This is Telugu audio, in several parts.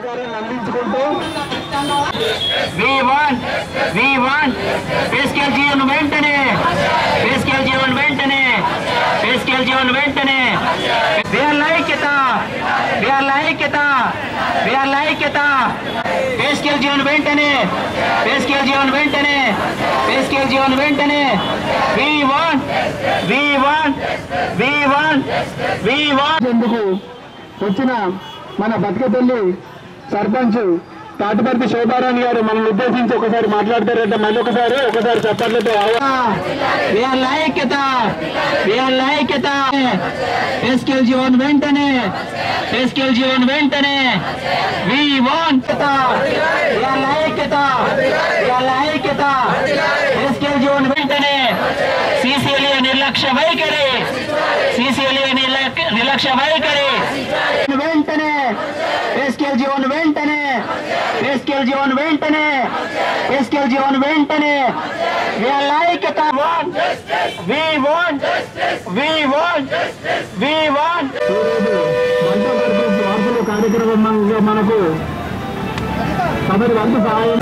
గారిని అందించుకుంటూ we want we want pay scale జీవన్ వెంటనే బేస్కేల్ జీవన్ వెంటనే బేస్కేల్ జీవన్ వెంటనే వేల ఐక్యత వేల ఐక్యత వేల ఐక్యత బేస్కేల్ జీవన్ వెంటనే బేస్కేల్ జీవన్ వెంటనే బేస్కేల్ జీవన్ వెంటనే we want we want we want we want ఎందుకు వచ్చిన మన బతికపల్లి సర్పంచ్ తాటిపర్తి శోభారాణి గారు మనల్ని ఉద్దేశించి ఒకసారి మాట్లాడతారంటే మళ్ళీ ఒకసారి ఒకసారి చప్పట్లతో ఆహ్వానం వీళ్ళ ఐక్యత వీళ్ళ ఐక్యత ఎస్కేల్ జీవన్ వెంటనే ఎస్కేల్ జీవన్ వెంటనే వి వాంట్ వీళ్ళ ఐక్యత వీళ్ళ ఐక్యత ఎస్కేల్ జీవన్ వెంటనే సిసిఎల్ఏ నిర్లక్ష్య వైఖరి సిసిఎల్ఏ నిర్లక్ష్య వైఖరి వెంటనే ఎస్కేల్ జీవన్ వెంటనే ఎస్కేల్ జీవన్ వెంటనే ఎస్కేల్ జీవన్ వెంటనే వీళ్ళ ఐక్యత we want we want we want ఈరోజు వంట మార్పు మార్పులు కార్యక్రమంలో మనకు తమరి వంతు సహాయం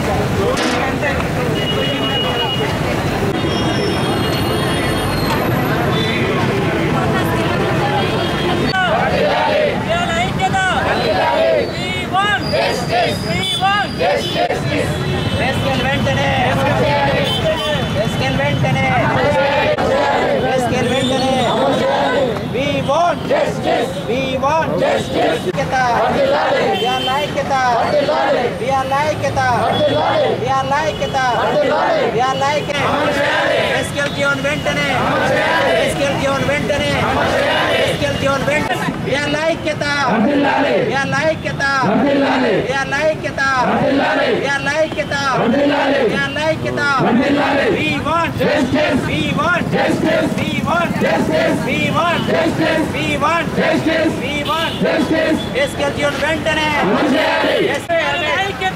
ఎస్కేల్ వెంటనే ఎస్కేల్ వెంటనే ఎస్కేల్ వెంటనే వి వాంట్ వి వాంట్ ఐక్యత వీఆర్ ఐక్యత వీఆర్ ఐక్యత వీఆర్ ఐక్యత వీఆర్ ఐక్యత ఎస్కేల్ జీవన్ వెంటనే ఎస్కేల్ జీవన్ వెంటనే ఎస్కేల్ జీవన్ వెంటనే వీఆర్ ఐక్యత వీఆర్ ఐక్యత వీఆర్ ఐక్యత వీఆర్ ఐక్యత వీఆర్ ఐక్యత we want we want we want we want we want we want scale జీవన్ వెంటనే ఎస్కేల్ ఐక్యత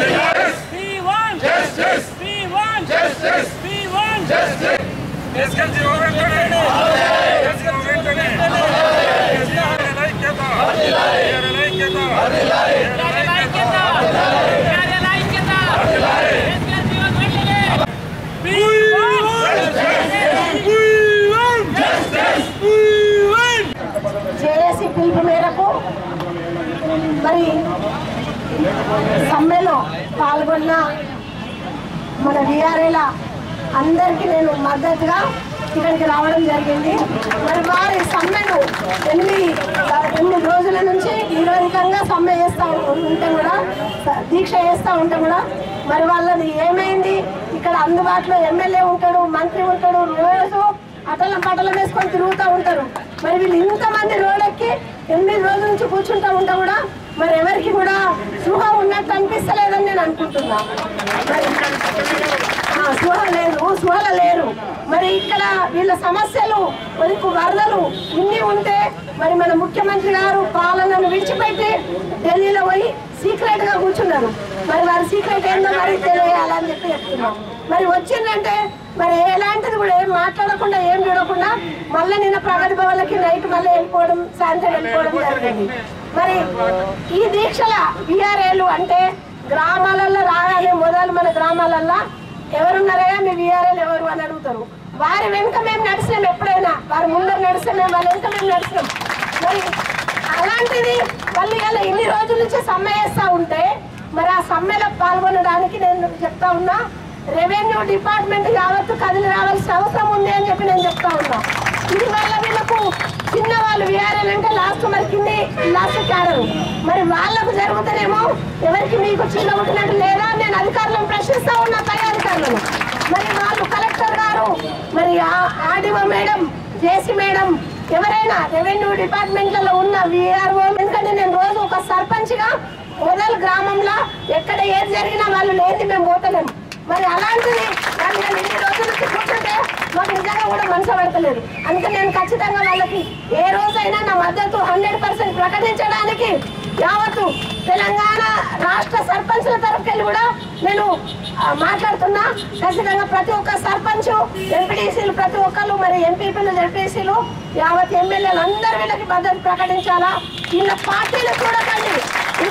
జేఏసీ పిలుపు మేరకు మరి సమ్మెలో పాల్గొన్న మన విఆర్ఏల అందరికీ నేను మద్దతుగా ఇక్కడికి రావడం జరిగింది మరి వారి సమ్మెను ఎనిమిది ఎనిమిది రోజుల నుంచి నిరోధికంగా సమ్మె చేస్తూ ఉంటే కూడా దీక్ష చేస్తూ ఉంటే కూడా మరి వాళ్ళది ఏమైంది ఇక్కడ అందుబాటులో ఎమ్మెల్యే ఉంటాడు మంత్రి ఉంటాడు రోజు అటలం పటలం వేసుకొని తిరుగుతూ ఉంటారు మరి వీళ్ళు ఇంతమంది రోడ్డెక్కి ఎనిమిది రోజుల నుంచి కూర్చుంటా ఉంటా కూడా మరి ఎవరికి కూడా సుఖ ఉన్నట్టు అనిపిస్తలేదని నేను అనుకుంటున్నా మరి ఆ, సుహ లేదు సుహల లేరు మరి ఇక్కడ వీళ్ళ సమస్యలు మనకు వరదలు ఇన్ని ఉంటే మరి మన ముఖ్యమంత్రి గారు పాలనను విడిచిపెట్టి ఢిల్లీలో పోయి సీక్రెట్ గా కూర్చున్నారు మరి వారి సీక్రెట్ ఏందో మరి తెలియాలని చెప్పి చెప్తున్నాం మరి వచ్చిందంటే మరి ఎలాంటిది కూడా ఏం మాట్లాడకుండా ఏం చూడకుండా మళ్ళీ నిన్న ప్రగతి భవన్లకి నైట్ మళ్ళీ వెళ్ళిపోవడం సాయంత్రం వెళ్ళిపోవడం జరిగింది మరి ఈ దీక్షల విఆర్ఏలు అంటే గ్రామాలలో రాగానే మొదలు మన గ్రామాలల్లో ఎవరున్నారయ్యా మీ విఆర్ఏలు ఎవరు అని అడుగుతారు వారి వెనుక మేము నడిచినాం ఎప్పుడైనా వారి ముందర నడిస్తే మేము వాళ్ళ వెనుక మేము నడిచినాం మరి అలాంటిది వాళ్ళు ఇలా ఇన్ని రోజుల నుంచి సమ్మె చేస్తా ఉంటే మరి ఆ సమ్మెలో పాల్గొనడానికి నేను చెప్తా ఉన్నా రెవెన్యూ డిపార్ట్మెంట్ యావత్తు కదిలి రావాల్సిన అవసరం ఉంది అని చెప్పి నేను చెప్తా ఉన్నా ఇది వల్ల వీళ్ళకు చిన్న వాళ్ళు వీఆర్ఎల్ అంటే లాస్ట్ మరి కింది లాస్ట్ క్యాడరు మరి వాళ్ళకు జరుగుతానేమో ఎవరికి మీకు చిన్న పుట్టినట్టు లేదా నేను అధికారులను ప్రశ్నిస్తా ఉన్నా పై అధికారులను మరి వాళ్ళు కలెక్టర్ గారు మరి ఆర్డీఓ మేడం జేసీ మేడం ఎవరైనా రెవెన్యూ డిపార్ట్మెంట్లలో ఉన్న విఆర్ఓ ఎందుకంటే నేను రోజు ఒక సర్పంచ్గా మొదలు గ్రామంలో ఎక్కడ ఏది జరిగినా వాళ్ళు లేని మేము పోతలేము మరి అలాంటిది వాళ్ళు నేను ఇన్ని రోజుల నుంచి కూర్చుంటే మాకు నిజంగా కూడా మనసు పడతలేదు అందుకే నేను ఖచ్చితంగా వాళ్ళకి ఏ రోజైనా నా మద్దతు హండ్రెడ్ పర్సెంట్ ప్రకటించడానికి యావత్తు తెలంగాణ రాష్ట్ర సర్పంచ్ల తరఫుకెళ్ళి కూడా నేను ఆ, మాట్లాడుతున్నా ఖచ్చితంగా ప్రతి ఒక్క సర్పంచ్ ఎంపీటీసీలు ప్రతి ఒక్కరు మరి ఎంపీపీలు ఎంపీసీలు యావత్ ఎమ్మెల్యేలు అందరూ వీళ్ళకి మద్దతు ప్రకటించాలా వీళ్ళ పార్టీలు చూడకండి ఇలా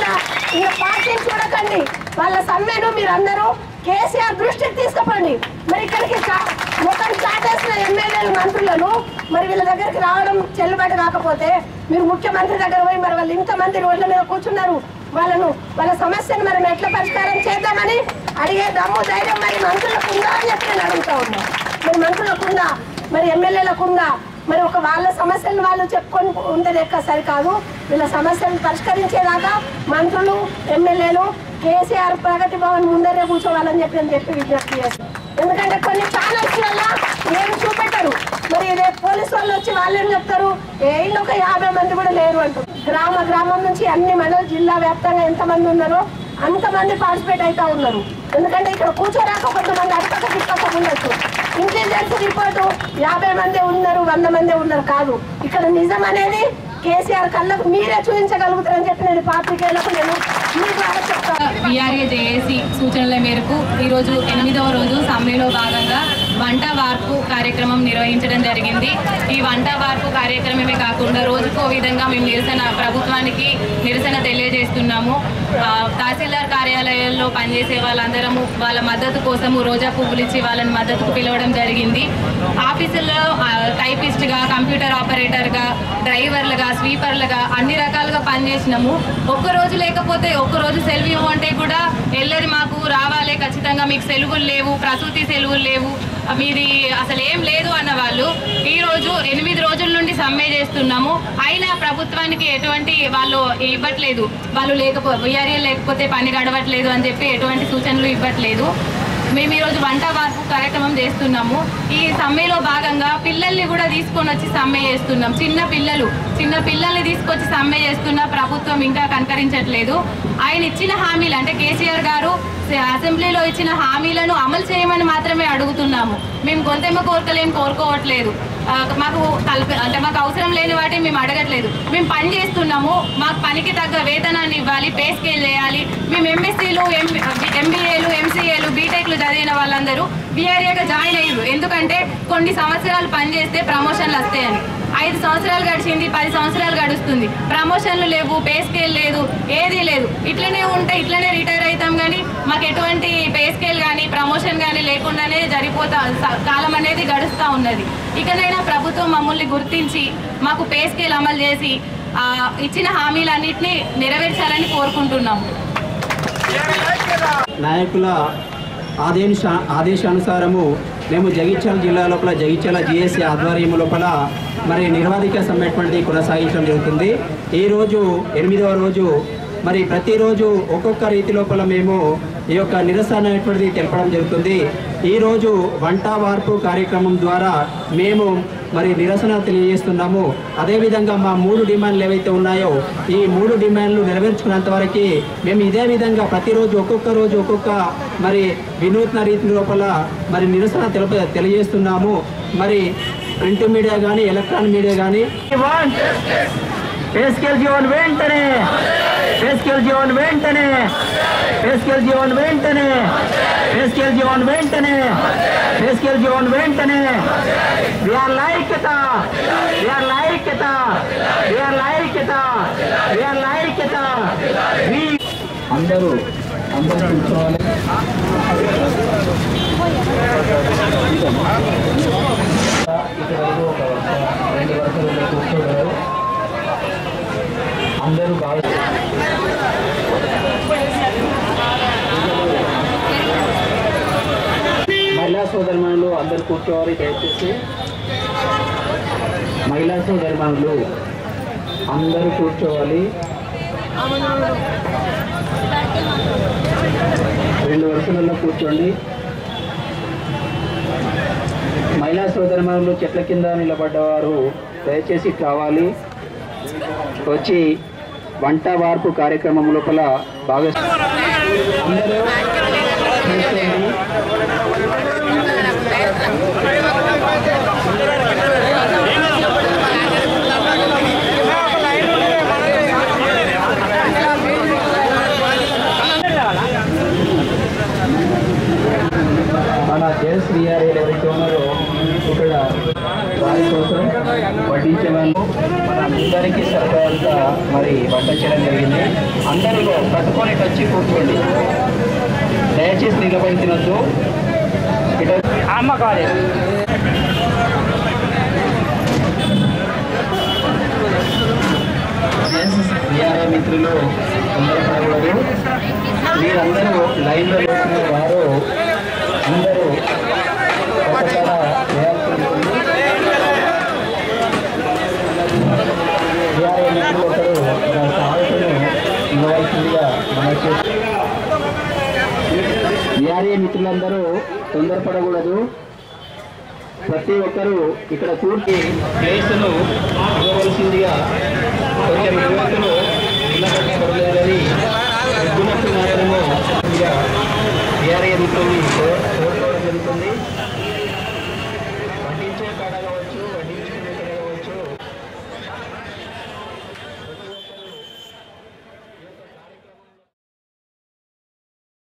ఇంకా పార్టీని చూడకండి వాళ్ళ సమ్మెను మీరందరూ కేసీఆర్ దృష్టికి తీసుకుపోండి మరి ఇక్కడికి చా- మొత్తం చాటేసిన ఎమ్మెల్యేలు మంత్రులను మరి వీళ్ళ దగ్గరికి రావడం చెల్లుబాటు కాకపోతే మీరు ముఖ్యమంత్రి దగ్గర పోయి మరి వాళ్ళు ఇంతమంది రోడ్ల మీద కూర్చున్నారు వాళ్ళను వాళ్ళ సమస్యను మనం ఎట్లా పరిష్కారం చేద్దామని అడిగే దమ్ము ధైర్యం మరి మంత్రులకు ఉందా అని చెప్పి నేను అడుగుతా ఉన్నా మరి మంత్రులకు ఉందా మరి ఎమ్మెల్యేలకు ఉందా మరి ఒక వాళ్ళ సమస్యలను వాళ్ళు చెప్పుకొని ఉంటే లెక్క సరికాదు వీళ్ళ సమస్యలను పరిష్కరించేదాకా మంత్రులు ఎమ్మెల్యేలు కేసీఆర్ ప్రగతి భవన్ ముందరే కూర్చోవాలని చెప్పి అని చెప్పి విజ్ఞప్తి చేస్తాను ఎందుకంటే కొన్ని ఛానల్స్ వల్ల ఏమి చూపెట్టరు మరి రేపు పోలీసు వాళ్ళు వచ్చి వాళ్ళు ఏం చెప్తారు ఏళ్ళు ఒక యాభై మంది కూడా లేరు అంటారు గ్రామ గ్రామం నుంచి అన్ని మండల జిల్లా వ్యాప్తంగా ఎంతమంది ఉన్నారో అంతమంది పార్టిసిపేట్ అవుతా ఉన్నారు ఎందుకంటే ఇక్కడ కూర్చోరాక కొంతమంది అటుపక్క తిప్పక ఉండొచ్చు ఇంటెలిజెన్స్ రిపోర్టు యాభై మంది ఉన్నారు వంద మంది ఉన్నారు కాదు ఇక్కడ నిజం అనేది కేసీఆర్ కళ్ళకు మీరే చూపించగలుగుతారని చెప్పి నేను పాత్రికేయులకు నేను మీ ద్వారా చెప్తాను విఆర్ఏ జేఏసీ సూచనల మేరకు ఈరోజు ఎనిమిదవ రోజు సమ్మెలో భాగంగా వంట వార్పు కార్యక్రమం నిర్వహించడం జరిగింది ఈ వంట వార్పు కార్యక్రమమే కాకుండా రోజుకో విధంగా మేము నిరసన ప్రభుత్వానికి నిరసన తెలియజేస్తున్నాము ఆ, తహసీల్దార్ కార్యాలయాల్లో పనిచేసే వాళ్ళందరము వాళ్ళ మద్దతు కోసము రోజా పువ్వులు ఇచ్చి వాళ్ళని మద్దతుకు పిలవడం జరిగింది ఆఫీసుల్లో ఆ, టైపిస్ట్గా కంప్యూటర్ ఆపరేటర్గా డ్రైవర్లుగా స్వీపర్లుగా అన్ని రకాలుగా పనిచేసినాము ఒక్క రోజు లేకపోతే ఒక్క రోజు సెలవు ఇవ్వమంటే కూడా వెళ్ళరు మాకు రావాలే ఖచ్చితంగా మీకు సెలవులు లేవు ప్రసూతి సెలవులు లేవు మీది అసలు ఏం లేదు అన్న వాళ్ళు ఈ రోజు ఎనిమిది రోజుల నుండి సమ్మె చేస్తున్నాము అయినా ప్రభుత్వానికి ఎటువంటి వాళ్ళు ఇవ్వట్లేదు వాళ్ళు లేకపో వీఆర్ఏ లేకపోతే పని గడవట్లేదు అని చెప్పి ఎటువంటి సూచనలు ఇవ్వట్లేదు మేము ఈరోజు వంట వార్పు కార్యక్రమం చేస్తున్నాము ఈ సమ్మెలో భాగంగా పిల్లల్ని కూడా తీసుకొని వచ్చి సమ్మె చేస్తున్నాం చిన్న పిల్లలు చిన్న పిల్లల్ని తీసుకొచ్చి సమ్మె చేస్తున్న ప్రభుత్వం ఇంకా కనకరించట్లేదు ఆయన ఇచ్చిన హామీలు అంటే కేసీఆర్ గారు అసెంబ్లీలో ఇచ్చిన హామీలను అమలు చేయమని మాత్రమే అడుగుతున్నాము మేము గొంతెమ్మ కోరికలేం కోరుకోవట్లేదు ఆ, మాకు కల్ప అంటే మాకు అవసరం లేని వాటి మేము అడగట్లేదు మేము పని చేస్తున్నాము మాకు పనికి తగ్గ వేతనాన్ని ఇవ్వాలి పే స్కేల్ చేయాలి మేము ఎంఎస్సీలు ఎంబీఏలు ఎంసీఏలు బీటెక్లు చదివిన వాళ్ళందరూ బీఆర్ఏగా జాయిన్ అయ్యారు ఎందుకంటే కొన్ని సంవత్సరాలు పనిచేస్తే ప్రమోషన్లు వస్తాయని ఐదు సంవత్సరాలు గడిచింది పది సంవత్సరాలు గడుస్తుంది ప్రమోషన్లు లేవు పే స్కేల్ లేదు ఏదీ లేదు ఇట్లనే ఉంటే ఇట్లనే రిటైర్ అవుతాం కానీ మాకు ఎటువంటి పే స్కేల్ కానీ ప్రమోషన్ కానీ లేకుండానే జరిపోతా స- కాలం అనేది గడుస్తూ ఉన్నది ఇకనైనా ప్రభుత్వం మమ్మల్ని గుర్తించి మాకు పే స్కేల్ అమలు చేసి ఆ, ఇచ్చిన హామీలన్నింటినీ నెరవేర్చాలని కోరుకుంటున్నాము నాయకుల ఆదేశ ఆదేశానుసారము మేము జగిత్యాల జిల్లా లోపల జగిత్యాల జిఎస్సి ఆధ్వర్యం లోపల మరి నిర్వాధిక సమ్మెటువంటి కొనసాగించడం జరుగుతుంది ఈరోజు ఎనిమిదవ రోజు మరి ప్రతిరోజు ఒక్కొక్క రీతి లోపల మేము ఈ యొక్క నిరసన అనేటువంటిది తెలపడం జరుగుతుంది ఈరోజు వంట వార్పు కార్యక్రమం ద్వారా మేము మరి నిరసన తెలియజేస్తున్నాము అదేవిధంగా మా మూడు డిమాండ్లు ఏవైతే ఉన్నాయో ఈ మూడు డిమాండ్లు నెరవేర్చుకున్నంత వరకు మేము ఇదే విధంగా ప్రతిరోజు ఒక్కొక్క రోజు ఒక్కొక్క మరి వినూత్న రీతి లోపల మరి నిరసన తెలప తెలియజేస్తున్నాము మరి ప్రింట్ మీడియా కానీ ఎలక్ట్రానిక్ మీడియా కానీ పేస్కెల్ జీవన్ వెంటనే పేస్కెల్ జీవన్ వెంటనే పేస్కెల్ జీవన్ వెంటనే పేస్కెల్ జీవన్ వెంటనే పేస్కెల్ జీవన్ వెంటనే విఆర్ లైక్యత విఆర్ లైక్యత విఆర్ లైక్యత విఆర్ లైక్యత అందరూ అందరూ కూర్చోవాలి ఇటువైపు ఒక వరుస, రెండు వరుసలు కూర్చోగలరు అందరూ బాగా మహిళా సోదరిమణులు అందరు కూర్చోవాలి దయచేసి మహిళా సోదరిమణులు అందరూ కూర్చోవాలి రెండు వరుసలలో కూర్చోండి మహిళా సోదరిమణులు చెట్ల కింద నిలబడ్డవారు దయచేసి కావాలి వచ్చి వంట వార్పు కార్యక్రమం లోపల బాగా అందరూ కూర్చోండి. మన జేఎస్ విఆర్ఏలు ఎవరైతే ఉన్నారో ఇక్కడ వారి కోసం వడ్డించే వాళ్ళు మన అందరికీ సరిపోయేంత మరి వంట చేయడం జరిగింది అందరూ పట్టుకొని వచ్చి కూర్చోండి దయచేసి నిలబడి తినొద్దు ఇటు అమ్మ కాలేదు విఆర్ఏ మిత్రులు తొందరపడకూడదు మీరందరూ లైన్లో వేసిన వారు అందరూ ఒకసారి చేయాల్సి ఉంటుంది విఆర్ఏ మిత్రులు ఒకరు దాని సాగుతును ఇవ్వవలసిందిగా మనకు విఆర్ఏ మిత్రులందరూ తొందరపడకూడదు ప్రతి ఒక్కరూ ఇక్కడ కూర్చి కేసును ఇవ్వవలసిందిగా కొంచెం యువకులు నిలబడలేదని ఎగ్గునట్టు మాత్రము విఆర్ఏ మిత్రుల్ని కోరుకోవడం జరుగుతుంది వడ్డించే కాడ కావచ్చు వడ్డించే